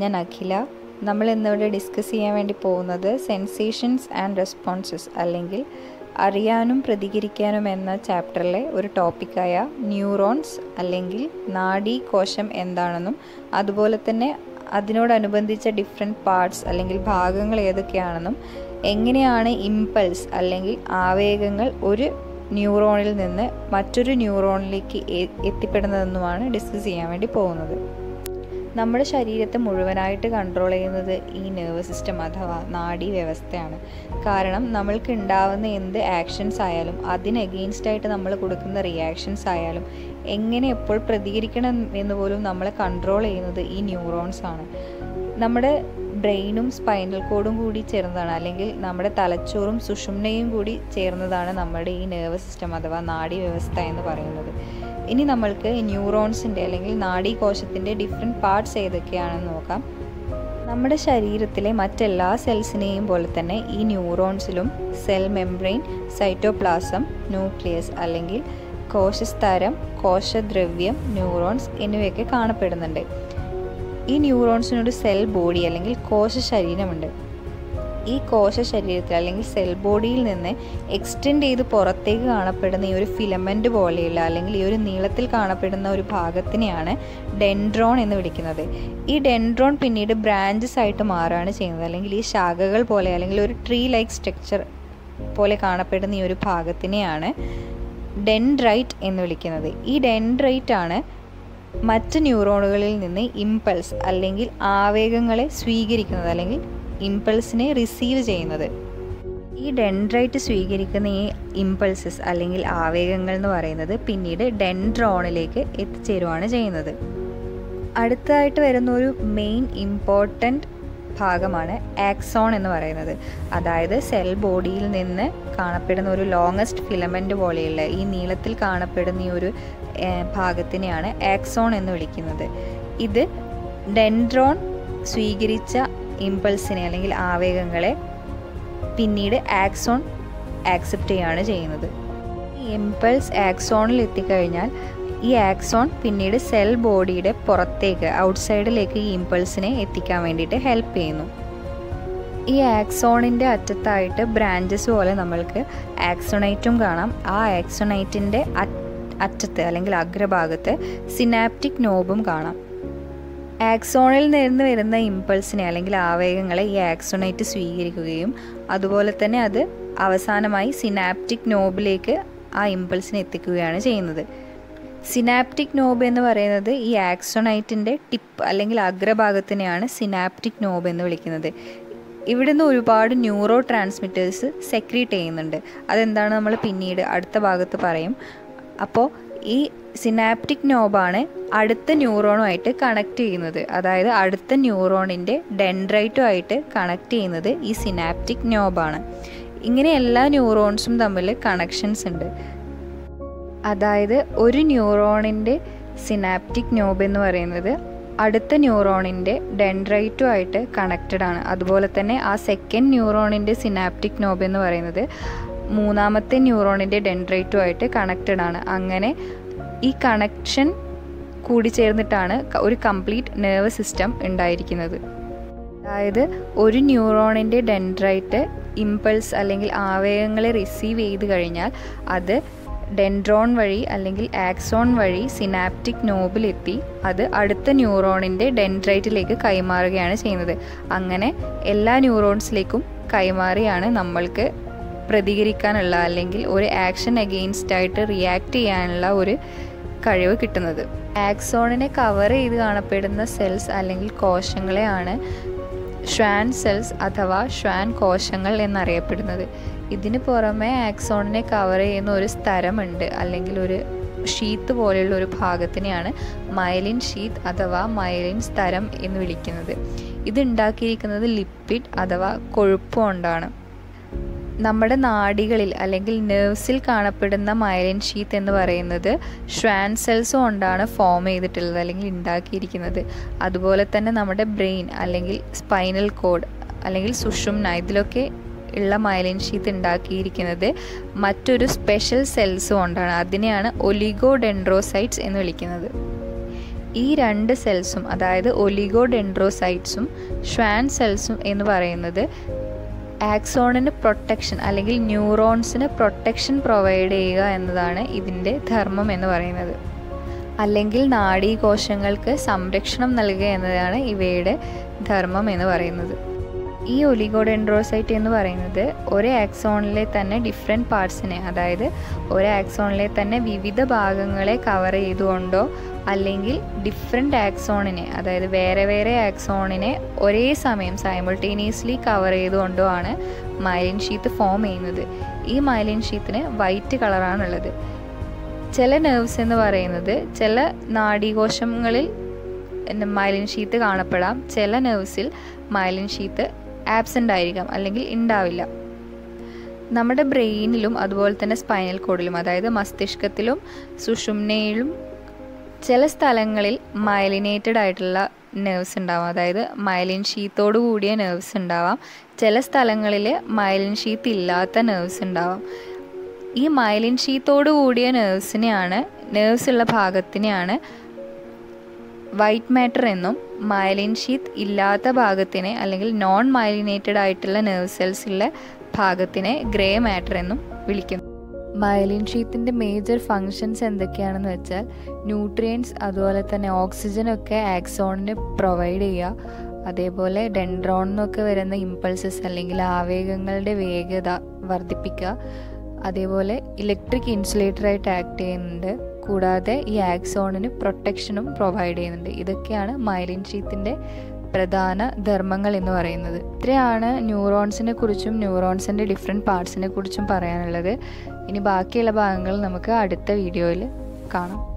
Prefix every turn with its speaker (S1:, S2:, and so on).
S1: ഞാൻ അഖില നമ്മൾ ഇന്നിവിടെ ഡിസ്കസ് ചെയ്യാൻ വേണ്ടി പോകുന്നത് സെൻസേഷൻസ് ആൻഡ് റെസ്പോൺസസ് അല്ലെങ്കിൽ അറിയാനും പ്രതികരിക്കാനും എന്ന ചാപ്റ്ററിലെ ഒരു ടോപ്പിക്കായ ന്യൂറോൺസ് അല്ലെങ്കിൽ നാഡീകോശം എന്താണെന്നും അതുപോലെ തന്നെ അതിനോടനുബന്ധിച്ച ഡിഫറെൻറ്റ് പാർട്സ് അല്ലെങ്കിൽ ഭാഗങ്ങൾ ഏതൊക്കെയാണെന്നും എങ്ങനെയാണ് ഇമ്പൾസ് അല്ലെങ്കിൽ ആവേഗങ്ങൾ ഒരു ന്യൂറോണിൽ നിന്ന് മറ്റൊരു ന്യൂറോണിലേക്ക് എത്തിപ്പെടുന്നതെന്നുമാണ് ഡിസ്കസ് ചെയ്യാൻ വേണ്ടി പോകുന്നത് നമ്മുടെ ശരീരത്തെ മുഴുവനായിട്ട് കൺട്രോൾ ചെയ്യുന്നത് ഈ നെർവസ് സിസ്റ്റം അഥവാ നാഡീ വ്യവസ്ഥയാണ് കാരണം നമ്മൾക്ക് ഉണ്ടാവുന്ന എന്ത് ആക്ഷൻസ് ആയാലും അതിന് എഗെയിൻസ്റ്റ് ആയിട്ട് നമ്മൾ കൊടുക്കുന്ന റിയാക്ഷൻസ് ആയാലും എങ്ങനെ എപ്പോൾ പ്രതികരിക്കണം എന്ന് പോലും നമ്മളെ കൺട്രോൾ ചെയ്യുന്നത് ഈ ന്യൂറോൺസ് ആണ് നമ്മുടെ ബ്രെയിനും സ്പൈനൽ കോഡും കൂടി ചേർന്നതാണ് അല്ലെങ്കിൽ നമ്മുടെ തലച്ചോറും സുഷുമ്നയും കൂടി ചേർന്നതാണ് നമ്മുടെ ഈ നെർവസ് സിസ്റ്റം അഥവാ നാഡീ വ്യവസ്ഥ എന്ന് പറയുന്നത് ഇനി നമ്മൾക്ക് ന്യൂറോൺസിൻ്റെ അല്ലെങ്കിൽ നാഡീകോശത്തിൻ്റെ ഡിഫറെൻറ്റ് പാർട്സ് ഏതൊക്കെയാണെന്ന് നോക്കാം നമ്മുടെ ശരീരത്തിലെ മറ്റെല്ലാ സെൽസിനെയും പോലെ തന്നെ ഈ ന്യൂറോൺസിലും സെൽ മെംബ്രെയിൻ സൈറ്റോപ്ലാസം ന്യൂക്ലിയസ് അല്ലെങ്കിൽ കോശസ്തരം കോശദ്രവ്യം ന്യൂറോൺസ് എന്നിവയൊക്കെ കാണപ്പെടുന്നുണ്ട് ഈ ന്യൂറോൺസിനൊരു സെൽ ബോഡി അല്ലെങ്കിൽ കോശ ശരീരമുണ്ട് ഈ കോശ ശരീരത്തിൽ അല്ലെങ്കിൽ സെൽ ബോഡിയിൽ നിന്ന് എക്സ്റ്റെൻഡ് ചെയ്ത് പുറത്തേക്ക് കാണപ്പെടുന്ന ഈ ഒരു ഫിലമെൻ്റ് പോലെയുള്ള അല്ലെങ്കിൽ ഈ ഒരു നീളത്തിൽ കാണപ്പെടുന്ന ഒരു ഭാഗത്തിനെയാണ് ഡെൻഡ്രോൺ എന്ന് വിളിക്കുന്നത് ഈ ഡെൻഡ്രോൺ പിന്നീട് ബ്രാഞ്ചസ് ആയിട്ട് മാറുകയാണ് ചെയ്യുന്നത് അല്ലെങ്കിൽ ഈ ശാഖകൾ പോലെ അല്ലെങ്കിൽ ഒരു ട്രീ ലൈക്ക് സ്ട്രക്ചർ പോലെ കാണപ്പെടുന്ന ഈ ഒരു ഭാഗത്തിനെയാണ് ഡെൻഡ്രൈറ്റ് എന്ന് വിളിക്കുന്നത് ഈ ഡെൻഡ്രൈറ്റ് ആണ് മറ്റ് ന്യൂറോണുകളിൽ നിന്ന് ഇമ്പൾസ് അല്ലെങ്കിൽ ആവേഗങ്ങളെ സ്വീകരിക്കുന്നത് അല്ലെങ്കിൽ ഇമ്പൾസിനെ റിസീവ് ചെയ്യുന്നത് ഈ ഡെൻഡ്രൈറ്റ് സ്വീകരിക്കുന്ന ഈ ഇമ്പൾസസ് അല്ലെങ്കിൽ ആവേഗങ്ങൾ എന്ന് പറയുന്നത് പിന്നീട് ഡെൻഡ്രോണിലേക്ക് എത്തിച്ചേരുവാണ് ചെയ്യുന്നത് അടുത്തതായിട്ട് വരുന്ന ഒരു മെയിൻ ഇമ്പോർട്ടൻറ്റ് ഭാഗമാണ് ആക്സോൺ എന്ന് പറയുന്നത് അതായത് സെൽ ബോഡിയിൽ നിന്ന് കാണപ്പെടുന്ന ഒരു ലോങ്ങസ്റ്റ് ഫിലമെൻ്റ് പോലെയുള്ള ഈ നീളത്തിൽ കാണപ്പെടുന്ന ഈ ഒരു ഭാഗത്തിനെയാണ് ആക്സോൺ എന്ന് വിളിക്കുന്നത് ഇത് ഡെൻഡ്രോൺ സ്വീകരിച്ച ഇമ്പൾസിനെ അല്ലെങ്കിൽ ആവേഗങ്ങളെ പിന്നീട് ആക്സോൺ ആക്സെപ്റ്റ് ചെയ്യുകയാണ് ചെയ്യുന്നത് ഈ ഇമ്പൾസ് ആക്സോണിൽ എത്തിക്കഴിഞ്ഞാൽ ഈ ആക്സോൺ പിന്നീട് സെൽ ബോഡിയുടെ പുറത്തേക്ക് ഔട്ട്സൈഡിലേക്ക് ഈ ഇമ്പൾസിനെ എത്തിക്കാൻ വേണ്ടിയിട്ട് ഹെൽപ്പ് ചെയ്യുന്നു ഈ ആക്സോണിൻ്റെ അറ്റത്തായിട്ട് ബ്രാഞ്ചസ് പോലെ നമ്മൾക്ക് ആക്സോണൈറ്റും കാണാം ആ ആക്സോണൈറ്റിൻ്റെ അറ്റത്ത് അല്ലെങ്കിൽ അഗ്രഭാഗത്ത് സിനാപ്റ്റിക് നോബും കാണാം ആക്സോണിൽ നിന്ന് വരുന്ന ഇമ്പൾസിനെ അല്ലെങ്കിൽ ആവേഗങ്ങളെ ഈ ആക്സോണൈറ്റ് സ്വീകരിക്കുകയും അതുപോലെ തന്നെ അത് അവസാനമായി സിനാപ്റ്റിക് നോബിലേക്ക് ആ ഇമ്പൾസിനെ എത്തിക്കുകയാണ് ചെയ്യുന്നത് സിനാപ്റ്റിക് നോബ് എന്ന് പറയുന്നത് ഈ ആക്സോണൈറ്റിൻ്റെ ടിപ്പ് അല്ലെങ്കിൽ അഗ്രഭാഗത്തിനെയാണ് സിനാപ്റ്റിക് നോബ് എന്ന് വിളിക്കുന്നത് ഇവിടുന്ന് ഒരുപാട് ന്യൂറോ ട്രാൻസ്മിറ്റേഴ്സ് സെക്രീറ്റ് ചെയ്യുന്നുണ്ട് അതെന്താണ് നമ്മൾ പിന്നീട് അടുത്ത ഭാഗത്ത് പറയും അപ്പോൾ ഈ സിനാപ്റ്റിക് നോബാണ് അടുത്ത ന്യൂറോണുമായിട്ട് കണക്ട് ചെയ്യുന്നത് അതായത് അടുത്ത ന്യൂറോണിൻ്റെ ഡെൻഡ്രൈറ്റുമായിട്ട് കണക്ട് ചെയ്യുന്നത് ഈ സിനാപ്റ്റിക് നോബാണ് ഇങ്ങനെ എല്ലാ ന്യൂറോൺസും തമ്മിൽ കണക്ഷൻസ് ഉണ്ട് അതായത് ഒരു ന്യൂറോണിൻ്റെ സിനാപ്റ്റിക് നോബ് എന്ന് പറയുന്നത് അടുത്ത ന്യൂറോണിൻ്റെ ഡെൻഡ്രൈറ്റുമായിട്ട് കണക്റ്റഡ് ആണ് അതുപോലെ തന്നെ ആ സെക്കൻഡ് ന്യൂറോണിൻ്റെ സിനാപ്റ്റിക് നോബ് എന്ന് പറയുന്നത് മൂന്നാമത്തെ ന്യൂറോണിൻ്റെ ഡെൻഡ്രൈറ്റുമായിട്ട് കണക്റ്റഡ് ആണ് അങ്ങനെ ഈ കണക്ഷൻ കൂടിച്ചേർന്നിട്ടാണ് ഒരു കംപ്ലീറ്റ് നെർവസ് സിസ്റ്റം ഉണ്ടായിരിക്കുന്നത് അതായത് ഒരു ന്യൂറോണിൻ്റെ ഡെൻഡ്രൈറ്റ് ഇമ്പൾസ് അല്ലെങ്കിൽ ആവേഗങ്ങളെ റിസീവ് ചെയ്ത് കഴിഞ്ഞാൽ അത് ഡെൻഡ്രോൺ വഴി അല്ലെങ്കിൽ ആക്സോൺ വഴി സിനാപ്റ്റിക് നോബിലെത്തി അത് അടുത്ത ന്യൂറോണിൻ്റെ ഡെൻഡ്രൈറ്റിലേക്ക് കൈമാറുകയാണ് ചെയ്യുന്നത് അങ്ങനെ എല്ലാ ന്യൂറോൺസിലേക്കും കൈമാറിയാണ് നമ്മൾക്ക് പ്രതികരിക്കാനുള്ള അല്ലെങ്കിൽ ഒരു ആക്ഷൻ അഗെയിൻസ്റ്റ് ആയിട്ട് റിയാക്ട് ചെയ്യാനുള്ള ഒരു കഴിവ് കിട്ടുന്നത് ആക്സോണിനെ കവർ ചെയ്ത് കാണപ്പെടുന്ന സെൽസ് അല്ലെങ്കിൽ കോശങ്ങളെയാണ് ഷ്വാൻ സെൽസ് അഥവാ ഷ്വാൻ കോശങ്ങൾ എന്നറിയപ്പെടുന്നത് ഇതിന് പുറമെ ആക്സോണിനെ കവർ ചെയ്യുന്ന ഒരു സ്ഥലമുണ്ട് അല്ലെങ്കിൽ ഒരു ഷീത്ത് പോലെയുള്ള ഒരു ഭാഗത്തിനെയാണ് മയലിൻ ഷീത്ത് അഥവാ മയലിൻ സ്ഥലം എന്ന് വിളിക്കുന്നത് ഇത് ഉണ്ടാക്കിയിരിക്കുന്നത് ലിപ്പിഡ് അഥവാ കൊഴുപ്പ് കൊണ്ടാണ് നമ്മുടെ നാഡികളിൽ അല്ലെങ്കിൽ നെർവ്സിൽ കാണപ്പെടുന്ന മൈലിൻ ഷീത്ത് എന്ന് പറയുന്നത് ഷ്വാൻ സെൽസ് കൊണ്ടാണ് ഫോം ചെയ്തിട്ടുള്ളത് അല്ലെങ്കിൽ ഉണ്ടാക്കിയിരിക്കുന്നത് അതുപോലെ തന്നെ നമ്മുടെ ബ്രെയിൻ അല്ലെങ്കിൽ സ്പൈനൽ കോഡ് അല്ലെങ്കിൽ സുഷുമ്ന ഇതിലൊക്കെ ഉള്ള മൈലിൻ ഷീത്ത് ഉണ്ടാക്കിയിരിക്കുന്നത് മറ്റൊരു സ്പെഷ്യൽ സെൽസ് കൊണ്ടാണ് അതിനെയാണ് ഒലിഗോ ഡെൻഡ്രോസൈറ്റ്സ് എന്ന് വിളിക്കുന്നത് ഈ രണ്ട് സെൽസും അതായത് ഒലിഗോഡെൻഡ്രോസൈറ്റ്സും ഷ്വാൻ സെൽസും എന്ന് പറയുന്നത് ആക്സോണിന് പ്രൊട്ടക്ഷൻ അല്ലെങ്കിൽ ന്യൂറോൺസിന് പ്രൊട്ടക്ഷൻ പ്രൊവൈഡ് ചെയ്യുക എന്നതാണ് ഇതിൻ്റെ ധർമ്മം എന്ന് പറയുന്നത് അല്ലെങ്കിൽ നാഡീകോശങ്ങൾക്ക് സംരക്ഷണം നൽകുക എന്നതാണ് ഇവയുടെ ധർമ്മം എന്ന് പറയുന്നത് ഈ ഒലിഗോഡെൻഡ്രോസൈറ്റ് എന്ന് പറയുന്നത് ഒരു ആക്സോണിലെ തന്നെ ഡിഫറെൻറ്റ് പാർട്സിനെ അതായത് ഒരു ആക്സോണിലെ തന്നെ വിവിധ ഭാഗങ്ങളെ കവർ ചെയ്തുകൊണ്ടോ അല്ലെങ്കിൽ ഡിഫറെൻറ്റ് ആക്സോണിനെ അതായത് വേറെ വേറെ ആക്സോണിനെ ഒരേ സമയം സൈമിൾട്ടേനിയസ്ലി കവർ ചെയ്തുകൊണ്ടോ ആണ് മൈലിൻ ഷീത്ത് ഫോം ചെയ്യുന്നത് ഈ മൈലിൻ ഷീത്തിന് വൈറ്റ് കളറാണുള്ളത് ചില നെർവ്സ് എന്ന് പറയുന്നത് ചില നാഡീകോശങ്ങളിൽ മൈലിൻ ഷീത്ത് കാണപ്പെടാം ചില നെർവ്സിൽ മൈലിൻ ഷീത്ത് ആബ്സെൻ്റ് ആയിരിക്കാം അല്ലെങ്കിൽ ഉണ്ടാവില്ല നമ്മുടെ ബ്രെയിനിലും അതുപോലെ തന്നെ സ്പൈനൽ കോഡിലും അതായത് മസ്തിഷ്കത്തിലും സുഷുമ്നയിലും ചില സ്ഥലങ്ങളിൽ മൈലിനേറ്റഡ് ആയിട്ടുള്ള നെർവ്സ് ഉണ്ടാവാം അതായത് മൈലിൻ ഷീത്തോട് കൂടിയ നെർവ്സ് ഉണ്ടാവാം ചില സ്ഥലങ്ങളിൽ മൈലിൻ ഷീത്ത് ഇല്ലാത്ത നെർവ്സ് ഉണ്ടാവാം ഈ മൈലിൻ ഷീത്തോട് കൂടിയ നെർവ്സിനെയാണ് നെർവ്സ് ഉള്ള ഭാഗത്തിനെയാണ് വൈറ്റ് മാറ്റർ എന്നും മൈലിൻ ഷീത്ത് ഇല്ലാത്ത ഭാഗത്തിനെ അല്ലെങ്കിൽ നോൺ മൈലിനേറ്റഡ് ആയിട്ടുള്ള നെർവ് സെൽസ് ഉള്ള ഭാഗത്തിനെ ഗ്രേ മാറ്റർ എന്നും വിളിക്കുന്നു മൈലിൻ ഷീത്തിൻ്റെ മേജർ ഫങ്ഷൻസ് എന്തൊക്കെയാണെന്ന് വെച്ചാൽ ന്യൂട്രിയൻസ് അതുപോലെ തന്നെ ഓക്സിജൻ ഒക്കെ ആക്സോണിന് പ്രൊവൈഡ് ചെയ്യുക അതേപോലെ ഡെൻഡ്രോൺ എന്നൊക്കെ വരുന്ന ഇമ്പൾസസ് അല്ലെങ്കിൽ ആവേഗങ്ങളുടെ വേഗത വർദ്ധിപ്പിക്കുക അതേപോലെ ഇലക്ട്രിക് ഇൻസുലേറ്ററായിട്ട് ആക്ട് ചെയ്യുന്നുണ്ട് കൂടാതെ ഈ ആക്സോണിന് പ്രൊട്ടക്ഷനും പ്രൊവൈഡ് ചെയ്യുന്നുണ്ട് ഇതൊക്കെയാണ് മൈലിൻ ഷീത്തിൻ്റെ പ്രധാന ധർമ്മങ്ങൾ എന്ന് പറയുന്നത് ഇത്രയാണ് ന്യൂറോൺസിനെ കുറിച്ചും ന്യൂറോൺസിൻ്റെ ഡിഫറെൻറ്റ് പാർട്സിനെ കുറിച്ചും പറയാനുള്ളത് ഇനി ബാക്കിയുള്ള ഭാഗങ്ങൾ നമുക്ക് അടുത്ത വീഡിയോയിൽ കാണാം